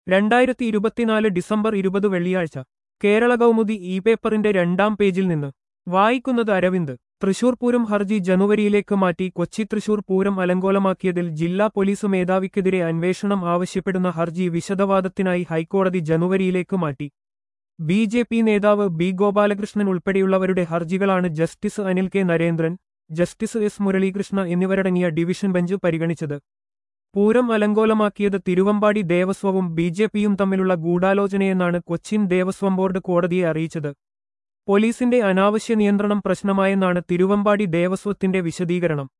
രണ്ടായിരത്തി ഇരുപത്തിനാല് ഡിസംബർ ഇരുപത് വെള്ളിയാഴ്ച കേരള കൗമുദി ഇ പേപ്പറിന്റെ രണ്ടാം പേജിൽ നിന്ന് വായിക്കുന്നത് അരവിന്ദ് തൃശൂർ പൂരം ഹർജി ജനുവരിയിലേക്ക് മാറ്റി കൊച്ചി തൃശൂർ പൂരം അലങ്കോലമാക്കിയതിൽ ജില്ലാ പോലീസ് മേധാവിക്കെതിരെ അന്വേഷണം ആവശ്യപ്പെടുന്ന ഹർജി വിശദവാദത്തിനായി ഹൈക്കോടതി ജനുവരിയിലേക്ക് മാറ്റി ബി ജെ പി നേതാവ് ബി ഗോപാലകൃഷ്ണൻ ഉൾപ്പെടെയുള്ളവരുടെ ഹർജികളാണ് justice Anil K Narendran justice S Muralikrishna എന്നിവരടങ്ങിയ ഡിവിഷൻ ബെഞ്ച് പരിഗണിച്ചത് പൂരം അലങ്കോലമാക്കിയത് തിരുവമ്പാടി ദേവസ്വവും ബി ജെ പിയും തമ്മിലുള്ള ഗൂഢാലോചനയെന്നാണ് കൊച്ചിൻ ദേവസ്വം ബോർഡ് കോടതിയെ അറിയിച്ചത് പോലീസിന്റെ അനാവശ്യ നിയന്ത്രണം പ്രശ്നമായെന്നാണ് തിരുവമ്പാടി ദേവസ്വത്തിന്റെ വിശദീകരണം